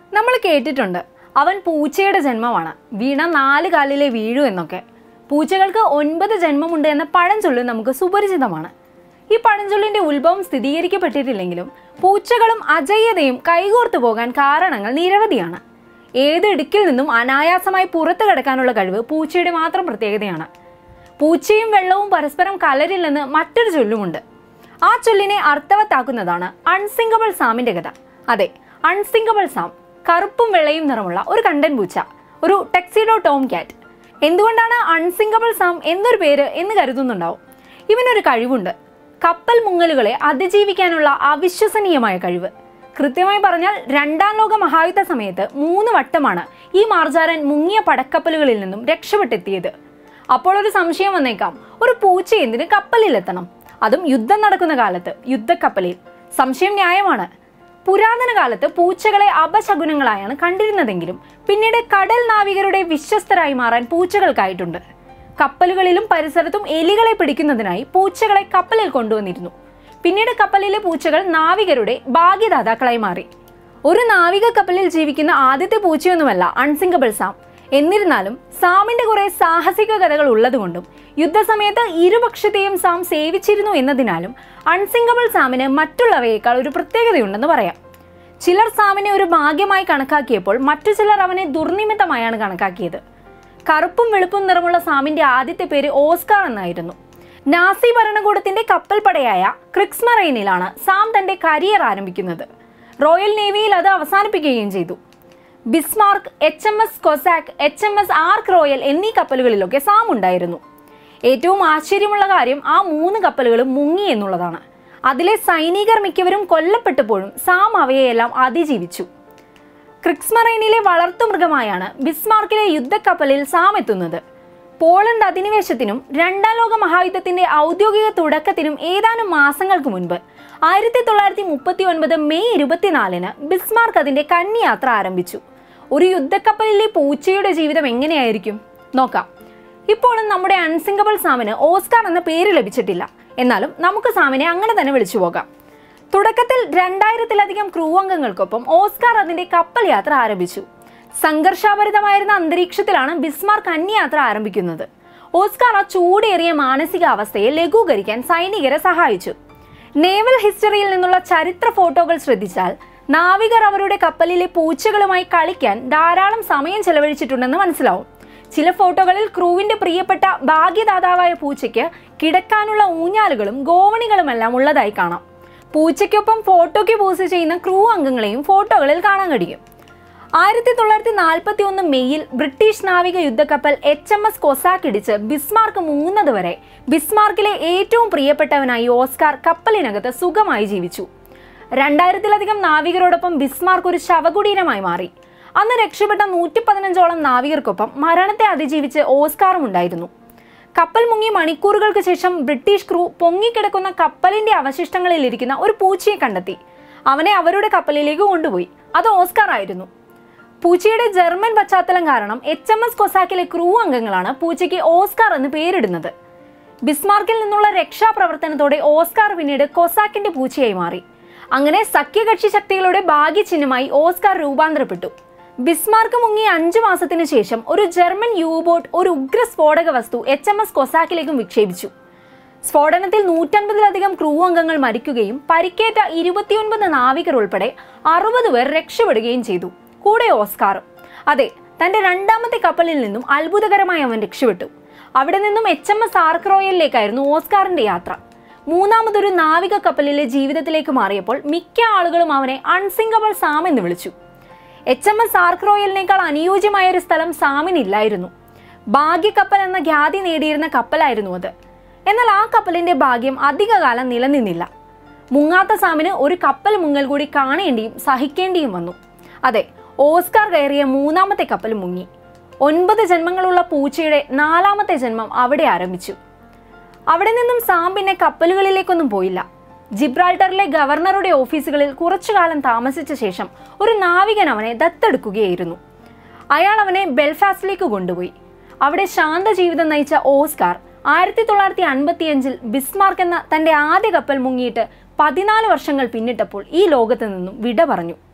നമ്മൾ കേട്ടിട്ടുണ്ട് അവൻ പൂച്ചയുടെ ജന്മമാണ് വീണ നാല് കാലിലെ വീഴു എന്നൊക്കെ പൂച്ചകൾക്ക് ഒൻപത് ജന്മമുണ്ട് എന്ന പഴഞ്ചൊല്ല് നമുക്ക് സുപരിചിതമാണ് ഈ പഴഞ്ചൊല്ലിന്റെ ഉത്ഭവം സ്ഥിരീകരിക്കപ്പെട്ടിട്ടില്ലെങ്കിലും പൂച്ചകളും അജയ്യതയും കൈകോർത്തു പോകാൻ കാരണങ്ങൾ നിരവധിയാണ് ഏത് ഇടുക്കിൽ നിന്നും അനായാസമായി പുറത്തു കടക്കാനുള്ള കഴിവ് പൂച്ചയുടെ മാത്രം പ്രത്യേകതയാണ് പൂച്ചയും വെള്ളവും പരസ്പരം കലരില്ലെന്ന് മറ്റൊരു ചൊല്ലുമുണ്ട് ആ ചൊല്ലിനെ അർത്ഥവത്താക്കുന്നതാണ് അൺസിങ്കബിൾ സാമിന്റെ കഥ അതെ അൺസിങ്കബിൾ സാം കറുപ്പും വെള്ളയും നിറമുള്ള ഒരു കണ്ടൻ പൂച്ച ഒരു ടെക്സിഡോ ടോം ക്യാറ്റ് എന്തുകൊണ്ടാണ് അൺസിങ്കബിൾ സാം എന്നൊരു പേര് എന്ന് കരുതുന്നുണ്ടാവും ഇവനൊരു കഴിവുണ്ട് കപ്പൽ മുങ്ങലുകളെ അതിജീവിക്കാനുള്ള അവിശ്വസനീയമായ കഴിവ് കൃത്യമായി പറഞ്ഞാൽ രണ്ടാം ലോക മഹായുദ്ധ സമയത്ത് മൂന്ന് വട്ടമാണ് ഈ മാർജാരൻ മുങ്ങിയ പടക്കപ്പലുകളിൽ നിന്നും രക്ഷപ്പെട്ടെത്തിയത് അപ്പോൾ ഒരു സംശയം വന്നേക്കാം ഒരു പൂച്ച എന്തിന് കപ്പലിലെത്തണം അതും യുദ്ധം നടക്കുന്ന കാലത്ത് യുദ്ധക്കപ്പലിൽ സംശയം ന്യായമാണ് പുരാതന കാലത്ത് പൂച്ചകളെ അപശകുനങ്ങളായാണ് കണ്ടിരുന്നതെങ്കിലും പിന്നീട് കടൽ നാവികരുടെ വിശ്വസ്തരായി മാറാൻ പൂച്ചകൾക്കായിട്ടുണ്ട് കപ്പലുകളിലും പരിസരത്തും എലികളെ പിടിക്കുന്നതിനായി പൂച്ചകളെ കപ്പലിൽ കൊണ്ടുവന്നിരുന്നു പിന്നീട് കപ്പലിലെ പൂച്ചകൾ നാവികരുടെ ഭാഗ്യദാതാക്കളായി മാറി ഒരു നാവിക കപ്പലിൽ ജീവിക്കുന്ന ആദ്യത്തെ പൂച്ചയൊന്നുമല്ല അൺസിങ്കബിൾ സാം എന്നിരുന്നാലും സാമിന്റെ കുറെ സാഹസിക കഥകൾ ഉള്ളതുകൊണ്ടും യുദ്ധസമയത്ത് ഇരുപക്ഷത്തെയും സാം സേവിച്ചിരുന്നു എന്നതിനാലും അൺസിങ്കബിൾ സാമിന് മറ്റുള്ളവയേക്കാൾ ഒരു പ്രത്യേകതയുണ്ടെന്ന് പറയാം ചിലർ സാമിനെ ഒരു ഭാഗ്യമായി കണക്കാക്കിയപ്പോൾ മറ്റു ചിലർ അവനെ ദുർനിമിത്തമായാണ് കണക്കാക്കിയത് കറുപ്പും വെളുപ്പും നിറമുള്ള സാമിന്റെ ആദ്യത്തെ പേര് ഓസ്കാർ എന്നായിരുന്നു നാസി ഭരണകൂടത്തിന്റെ കപ്പൽപ്പടയായ ക്രിക്സ്മറൈനിലാണ് സാം തന്റെ കരിയർ ആരംഭിക്കുന്നത് റോയൽ നേവിയിൽ അത് അവസാനിപ്പിക്കുകയും ചെയ്തു Bismarck H M S Cossack H M S Ark Royal എന്നീ കപ്പലുകളിലൊക്കെ സാം ഉണ്ടായിരുന്നു ഏറ്റവും ആശ്ചര്യമുള്ള കാര്യം ആ മൂന്ന് കപ്പലുകളും മുങ്ങി എന്നുള്ളതാണ് അതിലെ സൈനികർ മിക്കവരും കൊല്ലപ്പെട്ടപ്പോഴും സാം അവയെയെല്ലാം അതിജീവിച്ചു ക്രിക്സ്മറൈനിലെ വളർത്തുമൃഗമായാണ് ബിസ്മാർക്കിലെ യുദ്ധക്കപ്പലിൽ സാം എത്തുന്നത് പോളണ്ട് അധിനിവേശത്തിനും രണ്ടാം ലോക മഹായുദ്ധത്തിന്റെ ഔദ്യോഗിക തുടക്കത്തിനും ഏതാനും മാസങ്ങൾക്ക് മുൻപ് ആയിരത്തി തൊള്ളായിരത്തി മുപ്പത്തി ഒൻപത് മെയ് ഇരുപത്തിനാലിന് ബിസ്മാർക്ക് അതിന്റെ കന്നിയാത്ര ആരംഭിച്ചു ഒരു യുദ്ധക്കപ്പലിലെ പൂച്ചയുടെ ജീവിതം എങ്ങനെയായിരിക്കും നോക്കാം ഇപ്പോഴും നമ്മുടെ അൺസിങ്കബിൾ സാമിന് ഓസ്കാർ എന്ന പേര് ലഭിച്ചിട്ടില്ല എന്നാലും നമുക്ക് സാമിനെ അങ്ങനെ തന്നെ വിളിച്ചു പോകാം തുടക്കത്തിൽ രണ്ടായിരത്തിലധികം ക്രൂ അംഗങ്ങൾക്കൊപ്പം ഓസ്കാർ അതിന്റെ കപ്പൽ യാത്ര ആരംഭിച്ചു സംഘർഷാഭരിതമായിരുന്ന അന്തരീക്ഷത്തിലാണ് ബിസ്മാർക്ക് അന്യയാത്ര ആരംഭിക്കുന്നത് ഓസ്കാർ ആ ചൂടേറിയ മാനസികാവസ്ഥയെ ലഘൂകരിക്കാൻ സൈനികരെ സഹായിച്ചു നേവൽ ഹിസ്റ്ററിയിൽ നിന്നുള്ള ചരിത്ര ഫോട്ടോകൾ ശ്രദ്ധിച്ചാൽ നാവികർ അവരുടെ കപ്പലിലെ പൂച്ചകളുമായി കളിക്കാൻ ധാരാളം സമയം ചെലവഴിച്ചിട്ടുണ്ടെന്ന് മനസ്സിലാവും ചില ഫോട്ടോകളിൽ ക്രൂവിന്റെ പ്രിയപ്പെട്ട ഭാഗ്യദാതാവായ പൂച്ചയ്ക്ക് കിടക്കാനുള്ള ഊഞ്ഞാലുകളും ഗോവണികളുമെല്ലാം ഉള്ളതായി കാണാം പൂച്ചയ്ക്കൊപ്പം ഫോട്ടോയ്ക്ക് പോസ് ചെയ്യുന്ന ക്രൂ അംഗങ്ങളെയും ഫോട്ടോകളിൽ കാണാൻ കഴിയും ആയിരത്തി തൊള്ളായിരത്തി നാൽപ്പത്തി ഒന്ന് മെയ്യിൽ ബ്രിട്ടീഷ് നാവിക യുദ്ധക്കപ്പൽ എച്ച് എം എസ് കൊസാക്ക് ഇടിച്ച് ബിസ്മാർക്ക് മൂന്നത് വരെ ബിസ്മാർക്കിലെ ഏറ്റവും പ്രിയപ്പെട്ടവനായി ഓസ്കാർ കപ്പലിനകത്ത് സുഖമായി ജീവിച്ചു രണ്ടായിരത്തിലധികം നാവികരോടൊപ്പം ബിസ്മാർക്ക് ഒരു ശവകുടീരമായി മാറി അന്ന് രക്ഷപ്പെട്ട നൂറ്റി പതിനഞ്ചോളം നാവികർക്കൊപ്പം മരണത്തെ അതിജീവിച്ച് ഓസ്കാറും ഉണ്ടായിരുന്നു കപ്പൽ മുങ്ങി മണിക്കൂറുകൾക്ക് ശേഷം ബ്രിട്ടീഷ് ക്രൂ പൊങ്ങിക്കിടക്കുന്ന കപ്പലിന്റെ അവശിഷ്ടങ്ങളിൽ ഇരിക്കുന്ന ഒരു പൂച്ചയെ കണ്ടെത്തി അവനെ അവരുടെ കപ്പലിലേക്ക് കൊണ്ടുപോയി അത് ഓസ്കാർ ആയിരുന്നു പൂച്ചയുടെ ജർമ്മൻ പശ്ചാത്തലം കാരണം എച്ച് എം എസ് കൊസാക്കിലെ ക്രൂ അംഗങ്ങളാണ് പൂച്ചയ്ക്ക് ഓസ്കാർ എന്ന് പേരിടുന്നത് ബിസ്മാർക്കിൽ നിന്നുള്ള രക്ഷാപ്രവർത്തനത്തോടെ ഓസ്കാർ പിന്നീട് കൊസാക്കിന്റെ പൂച്ചയായി മാറി അങ്ങനെ സഖ്യകക്ഷി ശക്തികളുടെ ഭാഗ്യചിഹ്നമായി ഓസ്കാർ രൂപാന്തരപ്പെട്ടു ബിസ്മാർക്ക് മുങ്ങി അഞ്ചു മാസത്തിനു ശേഷം ഒരു ജർമ്മൻ യു ബോട്ട് ഒരു ഉഗ്ര സ്ഫോടക വസ്തു എച്ച് എം എസ് കൊസാക്കിലേക്കും വിക്ഷേപിച്ചു സ്ഫോടനത്തിൽ നൂറ്റൻപതിലധികം ക്രൂ അംഗങ്ങൾ മരിക്കുകയും പരിക്കേറ്റ ഇരുപത്തിയൊൻപത് നാവികർ ഉൾപ്പെടെ അറുപത് പേർ രക്ഷപ്പെടുകയും ചെയ്തു കൂടെ ഓസ്കാറും അതെ തന്റെ രണ്ടാമത്തെ കപ്പലിൽ നിന്നും അത്ഭുതകരമായി അവൻ രക്ഷപ്പെട്ടു അവിടെ നിന്നും എച്ച് എം എസ് ആർക്ക് റോയലിലേക്കായിരുന്നു ഓസ്കാറിന്റെ യാത്ര മൂന്നാമതൊരു നാവിക കപ്പലിലെ ജീവിതത്തിലേക്ക് മാറിയപ്പോൾ മിക്ക ആളുകളും അവനെ അൺസിങ്കബിൾ സാം എന്ന് വിളിച്ചു എച്ച് എം എസ് ആർക്ക് റോയലിനേക്കാൾ അനുയോജ്യമായ ഒരു സ്ഥലം സാമിനില്ലായിരുന്നു ഭാഗ്യക്കപ്പൽ എന്ന ഖ്യാതി നേടിയിരുന്ന കപ്പലായിരുന്നു അത് എന്നാൽ ആ കപ്പലിന്റെ ഭാഗ്യം അധികകാലം നിലനിന്നില്ല മുങ്ങാത്ത സാമിന് ഒരു കപ്പൽ മുങ്ങൽ കൂടി കാണേണ്ടിയും സഹിക്കേണ്ടിയും വന്നു അതെ ഓസ്കാർ കയറിയ മൂന്നാമത്തെ കപ്പൽ മുങ്ങി ഒൻപത് ജന്മങ്ങളുള്ള പൂച്ചയുടെ നാലാമത്തെ ജന്മം അവിടെ ആരംഭിച്ചു അവിടെ നിന്നും സാം പിന്നെ കപ്പലുകളിലേക്കൊന്നും പോയില്ല ജിബ്രാൾട്ടറിലെ ഗവർണറുടെ ഓഫീസുകളിൽ കുറച്ചു കാലം താമസിച്ച ശേഷം ഒരു നാവികൻ അവനെ ദത്തെടുക്കുകയായിരുന്നു അയാൾ അവനെ ബെൽഫാസ്റ്റിലേക്ക് കൊണ്ടുപോയി അവിടെ ശാന്ത ജീവിതം നയിച്ച ഓസ്കാർ ആയിരത്തി തൊള്ളായിരത്തി അൻപത്തിയഞ്ചിൽ ബിസ്മാർക്ക് എന്ന തന്റെ ആദ്യ കപ്പൽ മുങ്ങിയിട്ട് പതിനാല് വർഷങ്ങൾ പിന്നിട്ടപ്പോൾ ഈ ലോകത്ത് നിന്നും വിട പറഞ്ഞു